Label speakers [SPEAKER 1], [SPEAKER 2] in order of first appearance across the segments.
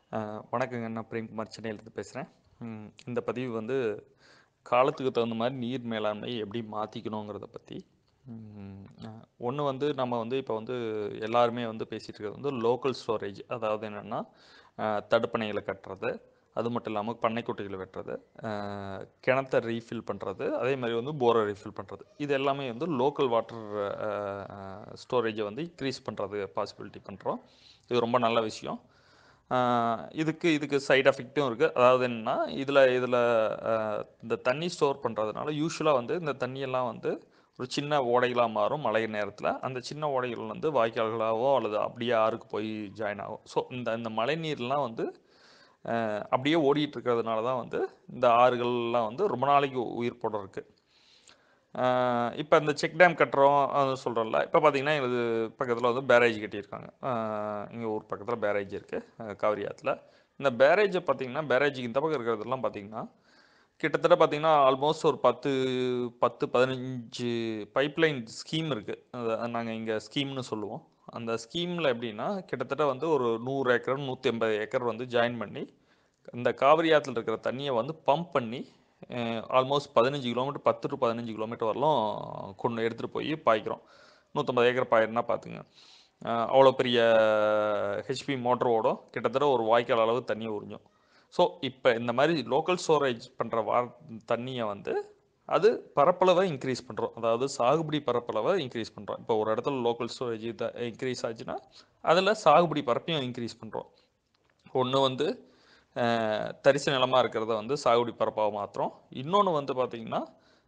[SPEAKER 1] அஹ் வணக்கங்க நான் பிரேம்குமார் சென்னையிலேருந்து பேசுகிறேன் இந்த பதிவு வந்து காலத்துக்கு தகுந்த மாதிரி நீர் மேலாண்மை எப்படி மாற்றிக்கணுங்கிறத பற்றி ஒன்று வந்து நம்ம வந்து இப்போ வந்து எல்லாருமே வந்து பேசிகிட்டு இருக்கிறது வந்து லோக்கல் ஸ்டோரேஜ் அதாவது என்னென்னா தடுப்பணைகளை கட்டுறது அது மட்டும் இல்லாமல் பண்ணைக்குட்டைகளை வெட்டுறது அஹ் கிணத்தை ரீஃபில் பண்ணுறது அதே மாதிரி வந்து போரை ரீஃபில் பண்ணுறது இது எல்லாமே வந்து லோக்கல் வாட்டர் ஸ்டோரேஜை வந்து இன்க்ரீஸ் பண்ணுறது பாசிபிலிட்டி பண்ணுறோம் இது ரொம்ப நல்ல விஷயம் ஆஹ் இதுக்கு இதுக்கு சைடு எஃபெக்ட்டும் இருக்குது அதாவது என்னன்னா இதில் இதில் இந்த தண்ணி ஸ்டோர் பண்ணுறதுனால யூஸ்வலாக வந்து இந்த தண்ணியெல்லாம் வந்து ஒரு சின்ன ஓடைகளாக மாறும் மழை நேரத்தில் அந்த சின்ன ஓடைகள் வந்து வாய்க்கால்களாகவோ அல்லது அப்படியே ஆறுக்கு போய் ஜாயின் ஆகும் ஸோ இந்த இந்த மழை நீர்லாம் வந்து ஆஹ் அப்படியே ஓடிட்டு இருக்கிறதுனால தான் வந்து இந்த ஆறுகள்லாம் வந்து ரொம்ப நாளைக்கு உயிர் போட இருக்கு இப்போ இந்த செக் டேம் கட்டுறோம் அது சொல்கிறோம்ல இப்போ பார்த்தீங்கன்னா எங்களுக்கு பக்கத்தில் வந்து பேரேஜ் கட்டியிருக்காங்க இங்கே ஊர் பக்கத்தில் பேரேஜ் இருக்குது காவிரி ஆற்றுல இந்த பேரேஜை பார்த்தீங்கன்னா பேரேஜுக்கு இந்த பக்கம் இருக்கிறதெல்லாம் பார்த்தீங்கன்னா கிட்டத்தட்ட பார்த்தீங்கன்னா ஆல்மோஸ்ட் ஒரு பத்து பத்து பதினஞ்சு பைப்லைன் ஸ்கீம் இருக்குது நாங்கள் இங்கே ஸ்கீம்னு சொல்லுவோம் அந்த ஸ்கீமில் எப்படின்னா கிட்டத்தட்ட வந்து ஒரு நூறு ஏக்கர் நூற்றி ஐம்பது ஏக்கர் வந்து ஜாயின் பண்ணி இந்த காவிரி ஆற்றுல இருக்கிற தண்ணியை வந்து பம்ப் பண்ணி ஆல்மோஸ்ட் பதினஞ்சு கிலோமீட்டர் பத்து டு பதினஞ்சு கிலோமீட்டர் வரலும் கொண்டு எடுத்துகிட்டு போய் பாய்க்கிறோம் நூற்றம்பது ஏக்கர் பாயிருன்னா பார்த்துங்க அஹ் அவ்வளோ பெரிய ஹெச்பி மோட்டர் ஓடும் கிட்டத்தட்ட ஒரு வாய்க்கால் அளவு தண்ணியை உறிஞ்சும் ஸோ இப்போ இந்த மாதிரி லோக்கல் ஸ்டோரேஜ் பண்ணுற வா தண்ணியை வந்து அது பரப்பளவை இன்க்ரீஸ் பண்ணுறோம் அதாவது சாகுபடி பரப்பளவை இன்க்ரீஸ் பண்ணுறோம் இப்போ ஒரு இடத்துல லோக்கல் ஸ்டோரேஜ் இன்க்ரீஸ் ஆச்சுன்னா அதில் சாகுபடி பரப்பையும் இன்க்ரீஸ் பண்ணுறோம் ஒன்று வந்து அஹ், தரிசு நிலமாக இருக்கிறத வந்து சாகுபடி பரப்பாக மாற்றுறோம் இன்னொன்று வந்து பார்த்திங்கன்னா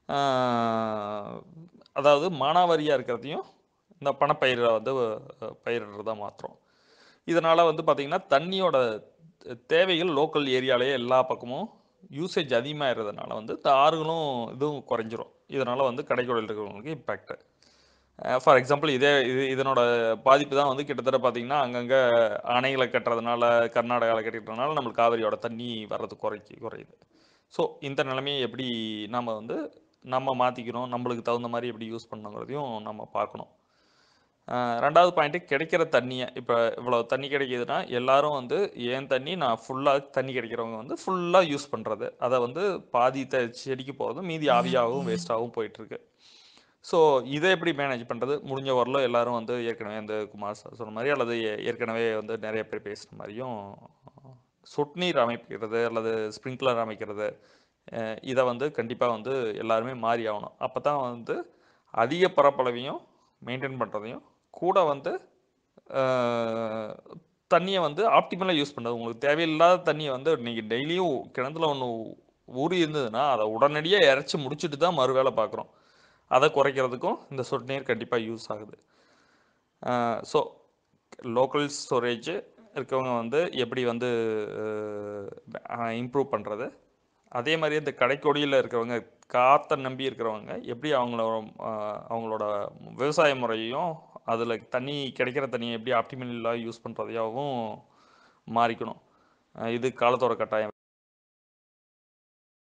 [SPEAKER 1] அதாவது மானாவாரியாக இருக்கிறதையும் இந்த பணப்பயிரை வந்து அஹ், பயிரிடுறதா மாற்றுறோம் இதனால் வந்து பார்த்திங்கன்னா தண்ணியோட தேவைகள் லோக்கல் ஏரியாலேயே எல்லா பக்கமும் யூசேஜ் அதிகமாகிறதுனால வந்து இந்த ஆறுகளும் இதுவும் குறைஞ்சிரும் இதனால் வந்து கடைக்கோடியில் இருக்கிறவங்களுக்கு இம்பேக்ட் ஃபார் எக்ஸாம்பிள் இதே இது இதனோட பாதிப்பு தான் வந்து கிட்டத்தட்ட பார்த்தீங்கன்னா அங்கங்கே அணைகளை கட்டுறதுனால கர்நாடகாவில் கட்டிக்கிறதுனால நம்மளுக்கு காவிரியோட தண்ணி வர்றது குறைக்கு குறையுது ஸோ இந்த நிலைமையை எப்படி நம்ம வந்து நம்ம மாற்றிக்கணும் நம்மளுக்கு தகுந்த மாதிரி எப்படி யூஸ் பண்ணணுங்கிறதையும் நம்ம பார்க்கணும் ஆஹ் ரெண்டாவது பாயிண்ட்டு கிடைக்கிற தண்ணியை இப்போ இவ்வளோ தண்ணி கிடைக்கிதுன்னா எல்லாரும் வந்து ஏன் தண்ணி நான் ஃபுல்லாக தண்ணி கிடைக்கிறவங்க வந்து ஃபுல்லாக யூஸ் பண்ணுறது அதை வந்து பாதி த செடிக்கு போகிறதும் மீதி ஆவியாகவும் வேஸ்ட்டாகவும் போயிட்டுருக்கு ஸோ இதை எப்படி மேனேஜ் பண்ணுறது முடிஞ்ச வரலும் எல்லாரும் வந்து ஏற்கனவே இந்த குமார் சார் சொன்ன மாதிரி அல்லது ஏ- ஏற்கனவே வந்து நிறைய பேர் பேசுகிற மாதிரியும் சொட்டு நீர் அமைக்கிறது அல்லது ஸ்ப்ரிங்க்லர் அமைக்கிறது அஹ் இதை வந்து கண்டிப்பாக வந்து எல்லாருமே மாறி ஆகணும் அப்போ தான் வந்து அதிக பரப்பளவையும் மெயின்டைன் பண்ணுறதையும் கூட வந்து அஹ், தண்ணியை வந்து ஆப்டிமலாக யூஸ் பண்ணுறது உங்களுக்கு தேவையில்லாத தண்ணியை வந்து நீங்கள் டெய்லியும் கிணத்துல ஒன்று ஊறி இருந்ததுன்னா அதை உடனடியாக இறச்சி முடிச்சுட்டு தான் மறு வேலை பார்க்குறோம் அதை குறைக்கிறதுக்கும் இந்த சொட்டு நீர் கண்டிப்பாக யூஸ் ஆகுது ஸோ லோக்கல் ஸ்டோரேஜ் இருக்கவங்க வந்து எப்படி வந்து இம்ப்ரூவ் பண்ணுறது அதே மாதிரி இந்த கடைக்கொடியில் இருக்கிறவங்க காற்றை நம்பி இருக்கிறவங்க எப்படி அவங்களோட ஆஹ், அவங்களோட விவசாய முறையையும் அதில் தண்ணி கிடைக்கிற தண்ணியை எப்படி ஆப்டிமலாக யூஸ் பண்ணுறதையாகவும் மாறிக்கணும் ஆஹ் இது காலத்தோட கட்டாயம்